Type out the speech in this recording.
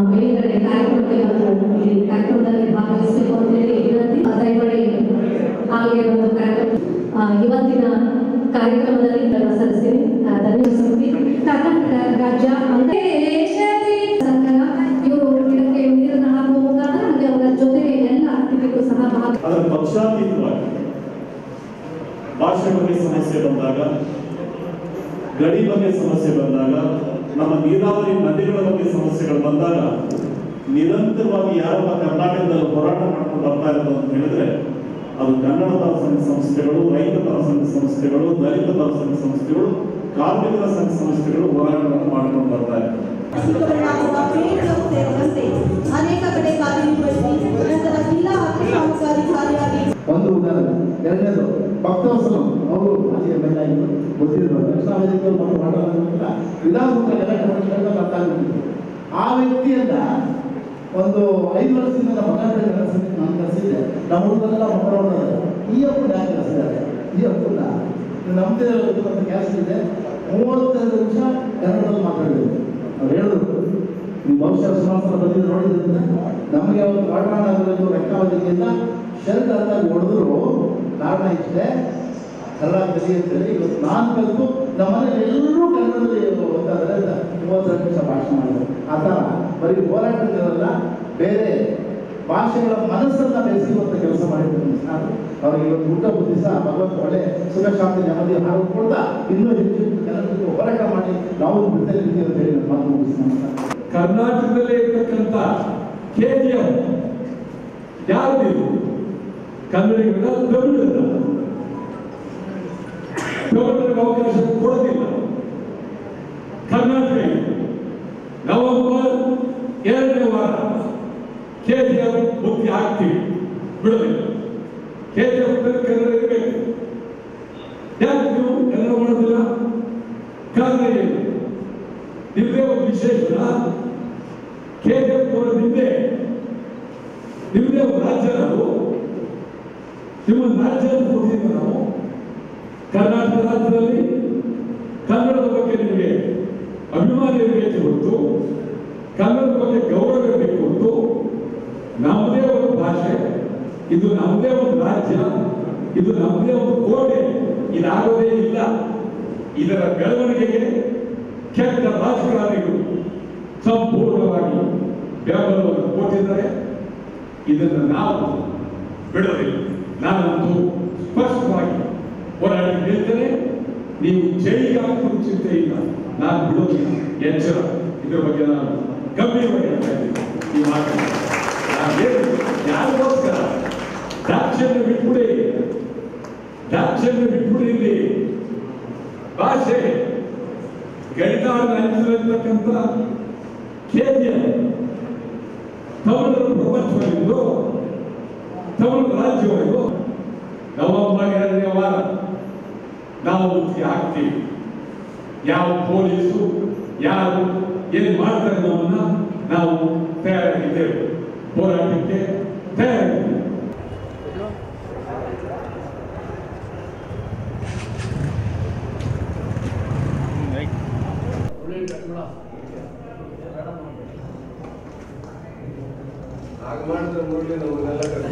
ಮೇಲ್ಗಡೆ ಕಾರ್ಯಕ್ರಮಕ್ಕೆ ಬಂದು ಇಲ್ಲಿ ಕಾರ್ಯಕ್ರಮದಲ್ಲಿ ಭಾಗವಹಿಸಬೇಕು ಅಂತ ಹೇಳಿ ವಿನಂತಿ ದಯಮಾಡಿ ಹಾಗೆ ಒಂದು ಕಾರ್ಯಕ್ರಮ ಆ, ಇವತ್ತಿನ ಕಾರ್ಯಕ್ರಮದಲ್ಲಿ ನಾನು ಸಲ್ಲಿಸ್ತೀನಿ ಆ, ಧನ್ಯವಾದ ಸಮಿತಿ ಕರ್ನಾಟಕ ರಾಜ್ಯ ಅಂದ್ರೆ ಸಂಘ ಇವರು ಗಿಡಕ್ಕೆ ನೀರನ್ನು ಹಾಕುವ ಮುಖಾಂತರ ಹಾಗೆ ಅವರ ಜೊತೆಗೆ ಎಲ್ಲ ಆಕ್ಟಿವಿಟಿಗೂ ಸಹ ಭಾಗ ಅದರ ಪಕ್ಷಾತೀತವಾಗಿ ಭಾಷೆ ಬಗ್ಗೆ ಸಮಸ್ಯೆ ಬಂದಾಗ ಗಡಿ ಬಗ್ಗೆ ಸಮಸ್ಯೆ ಬಂದಾಗ ನಮ್ಮ ನೀರಾವರಿ ನದಿಗಳ ಬಗ್ಗೆ ಸಮಸ್ಯೆಗಳು ಬಂದಾಗ ನಿರಂತರವಾಗಿ ಯಾರೊಬ್ಬ ಕರ್ನಾಟಕದಲ್ಲಿ ಹೋರಾಟ ಮಾಡ್ಕೊಂಡು ಬರ್ತಾ ಇರೋದು ಅಂತ ಹೇಳಿದ್ರೆ ಅದು ಕನ್ನಡ ಪರ ಸಂಘ ಸಂಸ್ಥೆಗಳು ರೈತ ಪರ ಸಂಘ ಸಂಸ್ಥೆಗಳು ದಲಿತ ಪರ ಸಂಘ ಸಂಸ್ಥೆಗಳು ಕಾರ್ಮಿಕರ ಸಂಘ ಸಂಸ್ಥೆಗಳು ಹೋರಾಟವನ್ನು ಮಾಡ್ಕೊಂಡು ಬರ್ತಾ ಇದ್ದಾರೆ ಚಿಕ್ಕಬಳ್ಳಾಪುರ ಪಿಡಿಒ ಸೇರಿದಂತೆ ಅನೇಕ ಕಡೆ ಕಾರ್ಯನಿರ್ವಹಿಸಿ ನಂತರ ಜಿಲ್ಲಾ ಅಗ್ನಿಶಾಮಕಾಧಿಕಾರಿಯಾಗಿ ಒಂದು ಉದಾಹರಣೆ ಎರಡನೇದು ಭಕ್ತವತ್ಸಲ ಅವರು ಮಾಜಿ ಎಮ್ ಎಲ್ ಆಗಿದ್ದು ಗೊತ್ತಿದ್ರು ರಕ್ಷಣಾ ವೇದಿಕೆಯವರು ಮತ್ತು ಮಾಡೋದ್ರಿಂದ ವಿಧಾನಸಭಾ ಗಲಾಟೆ ಮಾಡಿಕೊಂಡು ಬರ್ತಾ ಇರ್ತಿದ್ರು. ಆ ವ್ಯಕ್ತಿಯನ್ನ ಒಂದು ಐದು ವರ್ಷದಿಂದ ನಮ್ಮ ಮಕ್ಕಳ ಕರೆಸಿ ನಾನು ಕರೆಸಿದ್ದೆ ನಮ್ಮ ಹುಡುಗರೆಲ್ಲ ಮಕ್ಕಳು ಈ ಅಪ್ಪನ ಯಾಕೆ ಕರೆಸಿದ್ದಾರೆ ಈ ಅಪ್ಪನ ನಮ್ಮದೇ ಒಂದು ಕೆಲಸ ಇದೆ ಮೂವತ್ತೈದು ನಿಮಿಷ ಕನ್ನಡದಲ್ಲಿ ಮಾತಾಡಿದ್ರು ಅವ್ರು ಹೇಳಿದ್ರು ನೀವು ಬಹುಶಃ ಸುಮಾರು ಸಲ ಬಂದಿದ್ದು ನೋಡಿದ್ರಿಂದ ನಮಗೆ ಒಂದು ಕಾಟಮಾನಗರದ್ದು ಲೆಕ್ಕಾವಧಿಯಿಂದ ಶೆಲ್ ಅರ್ಥಾಗಿ ಹೊಡೆದ್ರು ಕಾರಣ ಇಷ್ಟೇ ಕನ್ನಡ ಕಲಿ ಅಂತೇಳಿ ಇವತ್ತು ನಾನು ಕಲಿತು ನಮ್ಮನೇಲಿ ಎಲ್ಲರೂ ಕನ್ನಡದಲ್ಲಿ ಓದ್ತಾದ್ರೆ ಅಂತ ಮೂವತ್ತೆರಡು ನಿಮಿಷ ಭಾಷಣ ಮಾಡಿದ್ರು ಆ ಥರ ಬರೀ ಹೋರಾಟಗಾರಲ್ಲ ಬೇರೆ ಭಾಷೆಗಳ ಮನಸ್ಸನ್ನ ಬೆಳೆಸುವಂತ ಕೆಲಸ ಮಾಡಿದ್ರು ನಾನು ಅವ್ರಿಗೆ ಇವತ್ತು ಊಟ ಬುದ್ಧಿ ಸಹ ಭಗವಂತ ಒಳ್ಳೆ ಸುಖ ಶಾಂತಿ ನೆಮ್ಮದಿ ಹಾಡು ಕೊಡ್ತಾ ಇನ್ನೂ ಹೆಚ್ಚು ಹೆಚ್ಚು ಕನ್ನಡಕ್ಕೆ ಹೋರಾಟ ಮಾಡಿ ನಾವು ಬಿಡ್ತಾ ಇರ್ತೀವಿ ಅಂತ ಹೇಳಿ ನಾನು ಮಾತು ಮುಗಿಸ್ತೀನಿ ನಮಸ್ಕಾರ. ಕರ್ನಾಟಕದಲ್ಲೇ ಇರ್ತಕ್ಕಂಥ ಕೆಜಿಎಂ ಯಾವ್ದಿದು ಕನ್ನಡಿಗರ ತಮಿಳದ ತಮಿಳರಿಗೆ ಅವಕಾಶ ಕೊಡೋದಿಲ್ಲ ಕರ್ನಾಟಕ ಇದು. ನವೆಂಬರ್ ಎರಡನೇ ವಾರ ಕೆಜಿಎಂ ಮುಕ್ತಿ ಆಗ್ತೀವಿ ಬಿಡೋದಿಲ್ಲ ಕೆಜಿಎಂ ಕನ್ನಡ ಇರಬೇಕು ಯಾಕೆ ನೀವು ಕನ್ನಡ ಮಾಡೋದಿಲ್ಲ ಕಾರಣ ಏನು ನಿಮ್ಮದೇ ಒಂದು ವಿಶೇಷಣ ಕೆಜಿಎಫ್ ನಿಮ್ಮದೇ ನಿಮ್ಮದೇ ಒಂದು ರಾಜ್ಯ ನಾವು ನಿಮ್ಮ ರಾಜ್ಯ ಅಂತ ಕೊಡ್ತೀವಿ ನಾವು ಕರ್ನಾಟಕ ರಾಜ್ಯದಲ್ಲಿ ಕನ್ನಡದ ಬಗ್ಗೆ ನಿಮಗೆ ಅಭಿಮಾನ ಇರಬೇಕು ಹೊರತು ಕನ್ನಡದ ಬಗ್ಗೆ ಗೌರವ ಇರಬೇಕು ಹೊರತು ನಮ್ಮದೇ ಒಂದು ಭಾಷೆ ಇದು ನಮ್ಮದೇ ಒಂದು ರಾಜ್ಯ ಇದು ನಮ್ಮದೇ ಒಂದು ಕೋಟೆ ಇದಾಗೋದೇ ಇಲ್ಲ ಇದರ ಬೆಳವಣಿಗೆಗೆ ಕೆಟ್ಟ ರಾಜಕಾರಣಿಗಳು ಸಂಪೂರ್ಣವಾಗಿ ಬೆಂಬಲವನ್ನು ಕೊಟ್ಟಿದ್ದಾರೆ ಇದನ್ನು ನಾವು ಬಿಡೋದಿಲ್ಲ ನಾನಂತೂ ಸ್ಪಷ್ಟವಾಗಿ ಹೋರಾಡಿ ಹೇಳ್ತೇನೆ ನೀವು ಜೈಲಿಗೆ ಹಾಕುವ ಚಿಂತೆ ಇಲ್ಲ ನಾನು ಬಿಡೋದಿಲ್ಲ ಎಚ್ಚರ ಇದರ ಬಗ್ಗೆ ನಾನು ಗಂಭೀರವಾಗಿ ಹೇಳ್ತಾ ಇದ್ದೀನಿ ಈ ಮಾತನ್ನು ನಾವೇನು ಯಾರಿಗೋಸ್ಕರ ದಾಕ್ಷಣ್ಯ ಬಿಟ್ಬಿಡಿ ದಾಕ್ಷಣ್ಯ ಬಿಟ್ಬಿಡಿ ಇಲ್ಲಿ ಭಾಷೆ ಗಡಿನಾಡ ರಾಜ್ಯದಲ್ಲಿರ್ತಕ್ಕಂಥ ಕೆಜಿಎಂ ತಮಿಳರ ಪ್ರಪಂಚವಾಗಿದ್ದು ತಮಿಳು ರಾಜ್ಯವಾಗಿದ್ದು ನವೆಂಬರ್ ಎರಡನೇ ವಾರ ನಾವು ಮುಕ್ತಿ ಹಾಕ್ತೀವಿ ಯಾವ ಪೊಲೀಸು ಯಾರು ಏನ್ ಮಾಡ್ತಾರೆ ನಮ್ಮನ್ನ ನಾವು ತಯಾರಾಗಿದ್ದೇವೆ ಹೋರಾಟಕ್ಕೆ ತಯಾರಾಗಿದ್ದೇವೆ ಆಗ ಮಾಡಿದ್ರೆ ಮುರಳಿ ನಮ್ಮನ್ನೆಲ್ಲ